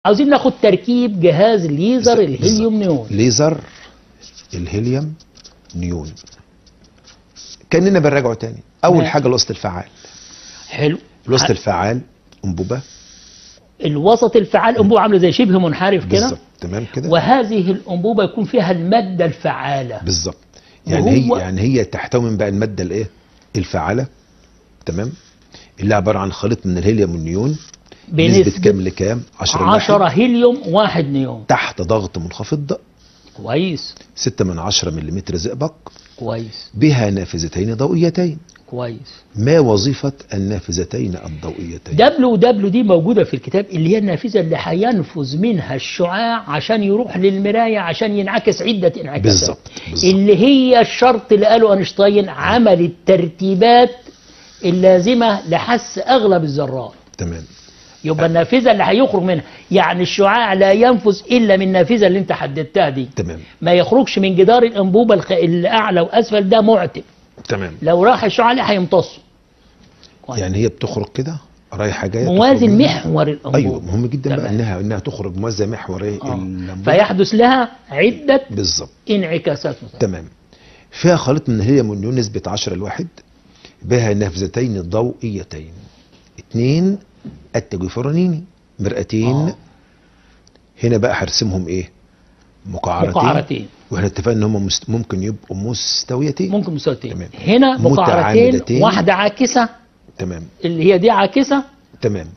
عاوزين ناخد تركيب جهاز ليزر الهيليوم نيون ليزر الهيليوم نيون كاننا بنراجعه تاني اول ماشي. حاجه الوسط الفعال حلو الوسط ح- الفعال انبوبه الوسط الفعال انبوبه عامله زي شبه منحرف كده بالظبط تمام كده وهذه الانبوبه يكون فيها الماده الفعاله بالظبط يعني وهو- هي يعني هي تحتوي من بقى الماده الايه الفعاله تمام اللي عباره عن خليط من الهيليوم والنيون نسبه بنسبه كام لكام 10 10 لواحد. هيليوم واحد نيون تحت ضغط منخفض كويس 6 من 10 ملم زئبق كويس بها نافذتين ضوئيتين كويس ما وظيفة النافذتين الضوئيتين دبليو دبليو دي موجوده في الكتاب اللي هي النافذه اللي هينفذ منها الشعاع عشان يروح للمرايه عشان ينعكس عده انعكاسات بالظبط، بالظبط. اللي هي الشرط اللي قاله اينشتاين عمل الترتيبات اللازمه لحس اغلب الذرات تمام يبقى النافذه اللي هيخرج منها يعني الشعاع لا ينفذ الا من النافذه اللي انت حددتها دي تمام ما يخرجش من جدار الانبوبه الخ... اللي اعلى واسفل ده معتم تمام لو راح الشعاع عليه هيمتصه كويس. يعني هي بتخرج كده رايحة جاية موازي تخرج منها. محور الانبوبه ايوه مهم جدا بقى تمام. انها انها تخرج موازي محور ايه آه. الأنبوبة. فيحدث لها عدة بالظبط انعكاسات متتالية. تمام فيها خليط من الهيليوم والنيون نسبة 10 لواحد بها نافذتين ضوئيتين اثنين التجويفرانيني مرآتين آه. هنا بقى هرسمهم ايه مقعرتين مقعرتين واحنا اتفقنا ان هم مست... ممكن يبقوا مستويتين ممكن مساويتين تمام. هنا مقعرتين متعامدتين. واحدة عاكسة تمام اللي هي دي عاكسة تمام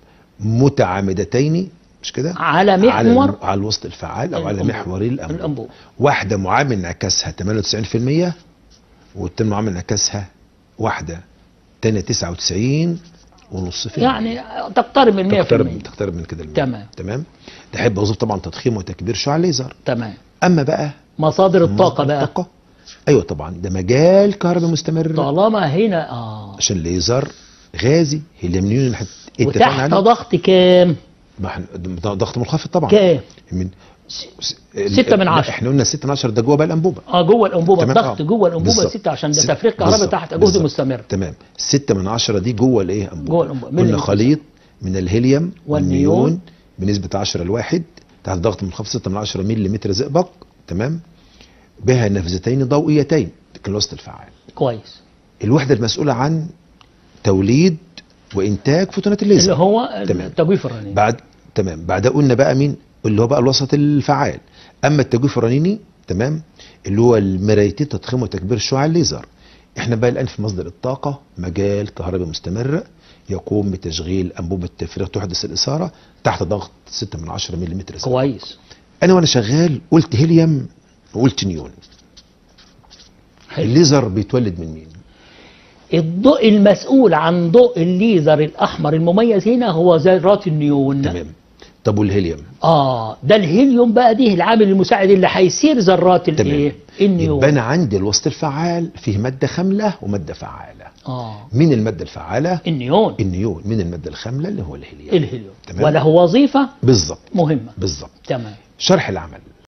متعامدتين مش كده على على, محور الم- على الوسط الفعال او على الأنبوب. محوري الانبوب الأنبوب واحده معامل انعكاسها 98% والتاني معامل انعكاسها واحده تانية 99 ونص في المية. يعني تقترب من 100% تقترب تقترب من كده المية. تمام. تمام تحب وظيفه طبعا تضخيم وتكبير شعاع الليزر تمام اما بقى مصادر الطاقة مصدر بقى الطاقة ايوه طبعا ده مجال كهرباء مستمر طالما هنا اه عشان الليزر غازي هيليوم نيون اللي احنا اتفقنا وتحت عليه ضغط كام؟ ما احنا ده ضغط منخفض طبعا كام؟ من ستة من لا، عشرة. احنا قلنا 6 من 10 ده جوه بقى الانبوبه اه جوه الانبوبه تمام، الضغط آه. جوه الانبوبه بالظبط. 6 عشان ده ست- تفريغ كهرباء بالظبط. تحت جهد بالظبط. مستمر تمام 6 من 10 دي جوه الايه انبوبه جوه الأنبوبة. من قلنا الانبوبة. خليط من الهيليوم والنيون. والنيون بنسبه 10 لواحد تحت ضغط منخفض 6 من 10 ملم زئبق تمام بها نافذتين ضوئيتين لكن الوسط الفعال كويس الوحده المسؤوله عن توليد وانتاج فوتونات اللي الليزر هو تمام. التجويف الرنين بعد تمام بعد قلنا بقى مين اللي هو بقى الوسط الفعال اما التجويف الرنيني تمام اللي هو المرايتين تضخيم وتكبير شعاع الليزر احنا بقى الان في مصدر الطاقه مجال كهربي مستمر يقوم بتشغيل انبوبه تفريغ تحدث الاثاره تحت ضغط 6 من 10 ملم كويس انا وانا شغال قلت هيليوم وقلت نيون حلو. الليزر بيتولد من مين الضوء المسؤول عن ضوء الليزر الاحمر المميز هنا هو ذرات النيون تمام طب والهيليوم اه ده الهيليوم بقى دي العامل المساعد اللي هيسير ذرات الايه النيون يبقى انا عندي الوسط الفعال فيه ماده خامله وماده فعاله اه مين الماده الفعاله النيون النيون من الماده الخامله اللي هو الهيليوم الهيليوم تمام. وله وظيفه بالظبط مهمه بالظبط تمام شرح العمل